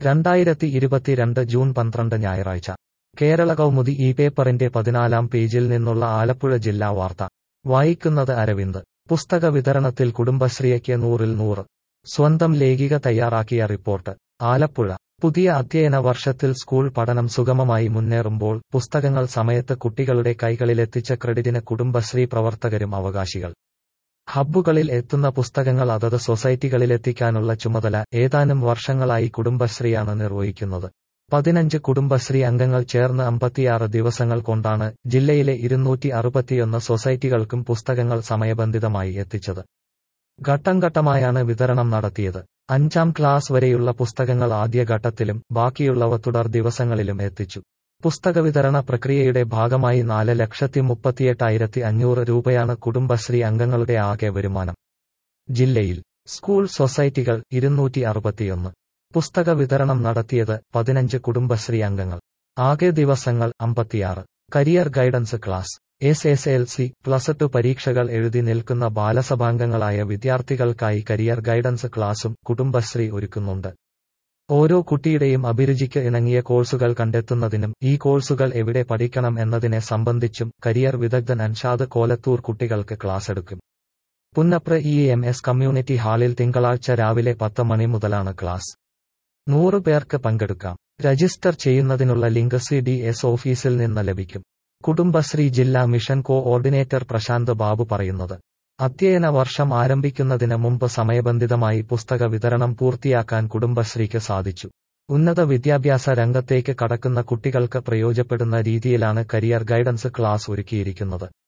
രണ്ടായിരത്തി ഇരുപത്തിരണ്ട് ജൂൺ പന്ത്രണ്ട് ഞായറാഴ്ച കേരള കൗമുദി ഈ പേപ്പറിന്റെ പതിനാലാം പേജിൽ നിന്നുള്ള ആലപ്പുഴ ജില്ലാ വാർത്ത വായിക്കുന്നത് അരവിന്ദ് പുസ്തക വിതരണത്തിൽ കുടുംബശ്രീയ്ക്ക് നൂറിൽ നൂറ് സ്വന്തം ലേഖിക തയ്യാറാക്കിയ റിപ്പോർട്ട് ആലപ്പുഴ പുതിയ അധ്യയന വർഷത്തിൽ സ്കൂൾ പഠനം സുഗമമായി മുന്നേറുമ്പോൾ പുസ്തകങ്ങൾ സമയത്ത് കുട്ടികളുടെ കൈകളിലെത്തിച്ച ക്രെഡിറ്റിന് കുടുംബശ്രീ പ്രവർത്തകരും അവകാശികൾ ഹബ്ബുകളിൽ എത്തുന്ന പുസ്തകങ്ങൾ അതത് സൊസൈറ്റികളിലെത്തിക്കാനുള്ള ചുമതല ഏതാനും വർഷങ്ങളായി കുടുംബശ്രീയാണ് നിർവഹിക്കുന്നത് പതിനഞ്ച് കുടുംബശ്രീ അംഗങ്ങൾ ചേർന്ന് അമ്പത്തിയാറ് ദിവസങ്ങൾ കൊണ്ടാണ് ജില്ലയിലെ ഇരുന്നൂറ്റി അറുപത്തിയൊന്ന് സൊസൈറ്റികൾക്കും പുസ്തകങ്ങൾ സമയബന്ധിതമായി എത്തിച്ചത് ഘട്ടം ഘട്ടമായാണ് വിതരണം നടത്തിയത് അഞ്ചാം ക്ലാസ് വരെയുള്ള പുസ്തകങ്ങൾ ആദ്യഘട്ടത്തിലും ബാക്കിയുള്ളവ തുടർ ദിവസങ്ങളിലും എത്തിച്ചു പുസ്തക വിതരണ പ്രക്രിയയുടെ ഭാഗമായി നാല് ലക്ഷത്തി മുപ്പത്തിയെട്ടായിരത്തി അഞ്ഞൂറ് രൂപയാണ് കുടുംബശ്രീ അംഗങ്ങളുടെ ആകെ വരുമാനം ജില്ലയിൽ സ്കൂൾ സൊസൈറ്റികൾ ഇരുന്നൂറ്റി അറുപത്തിയൊന്ന് പുസ്തക വിതരണം നടത്തിയത് പതിനഞ്ച് കുടുംബശ്രീ അംഗങ്ങൾ ആകെ ദിവസങ്ങൾ അമ്പത്തിയാറ് career guidance class S S L C plus two പരീക്ഷകൾ എഴുതി നിൽക്കുന്ന ബാലസഭാംഗങ്ങളായ വിദ്യാർത്ഥികൾക്കായി കരിയർ ഗൈഡൻസ് ക്ലാസും കുടുംബശ്രീ ഒരുക്കുന്നുണ്ട് ഓരോ കുട്ടിയുടെയും അഭിരുചിക്ക് ഇണങ്ങിയ കോഴ്സുകൾ കണ്ടെത്തുന്നതിനും ഈ കോഴ്സുകൾ എവിടെ പഠിക്കണം എന്നതിനെ സംബന്ധിച്ചും കരിയർ വിദഗ്ധൻ അൻഷാദ് കോലത്തൂർ കുട്ടികൾക്ക് ക്ലാസ് എടുക്കും Punnapra E M S community ഹാളിൽ തിങ്കളാഴ്ച രാവിലെ പത്ത് മണി മുതലാണ് ക്ലാസ് നൂറ് പേർക്ക് പങ്കെടുക്കാം രജിസ്റ്റർ ചെയ്യുന്നതിനുള്ള ലിങ്ക് സി ഡി എസ് ഓഫീസിൽ നിന്ന് ലഭിക്കും കുടുംബശ്രീ ജില്ലാ മിഷൻ കോഓർഡിനേറ്റർ പ്രശാന്ത് ബാബു പറയുന്നത് അധ്യയന വർഷം ആരംഭിക്കുന്നതിന് മുമ്പ് സമയബന്ധിതമായി പുസ്തക വിതരണം പൂർത്തിയാക്കാൻ കുടുംബശ്രീക്ക് സാധിച്ചു ഉന്നത വിദ്യാഭ്യാസ രംഗത്തേക്ക് കടക്കുന്ന കുട്ടികൾക്ക് പ്രയോജനപ്പെടുന്ന രീതിയിലാണ് കരിയർ ഗൈഡൻസ് ക്ലാസ് ഒരുക്കിയിരിക്കുന്നത്